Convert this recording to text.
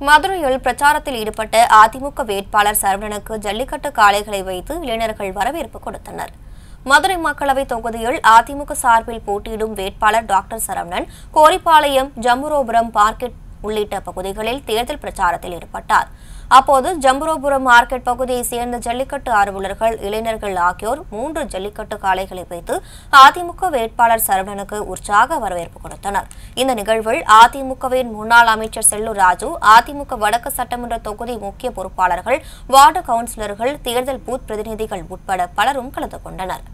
மதுரையில் பிரச்சாரத்தில் ஈடுபட்ட அதிமுக வேட்பாளர் சரவணனுக்கு ஜல்லிக்கட்டு காளைகளை வைத்து இளைஞர்கள் வரவேற்பு கொடுத்தனர் மதுரை மக்களவை தொகுதியில் அதிமுக சார்பில் போட்டியிடும் வேட்பாளர் டாக்டர் சரவணன் கோரிப்பாளையம் ஜம்புரோபுரம் மார்க்கெட் உள்ளிட்ட பகுதிகளில் தேர்தல் பிரச்சாரத்தில் ஈடுபட்டார் அப்போது ஜம்புரோபுரம் மார்க்கெட் பகுதியைச் சேர்ந்த ஜல்லிக்கட்டு ஆர்வலர்கள் இளைஞர்கள் ஆகியோர் மூன்று ஜல்லிக்கட்டு காளைகளை வைத்து அதிமுக வேட்பாளர் சரவணனுக்கு உற்சாக வரவேற்பு கொடுத்தனர் இந்த நிகழ்வில் அதிமுகவின் முன்னாள் அமைச்சர் செல்லூர் ராஜு அதிமுக வடக்கு சட்டமன்ற தொகுதி முக்கிய பொறுப்பாளர்கள் வார்டு கவுன்சிலர்கள் தேர்தல் பூத் பிரதிநிதிகள் உட்பட பலரும் கலந்து கொண்டனர்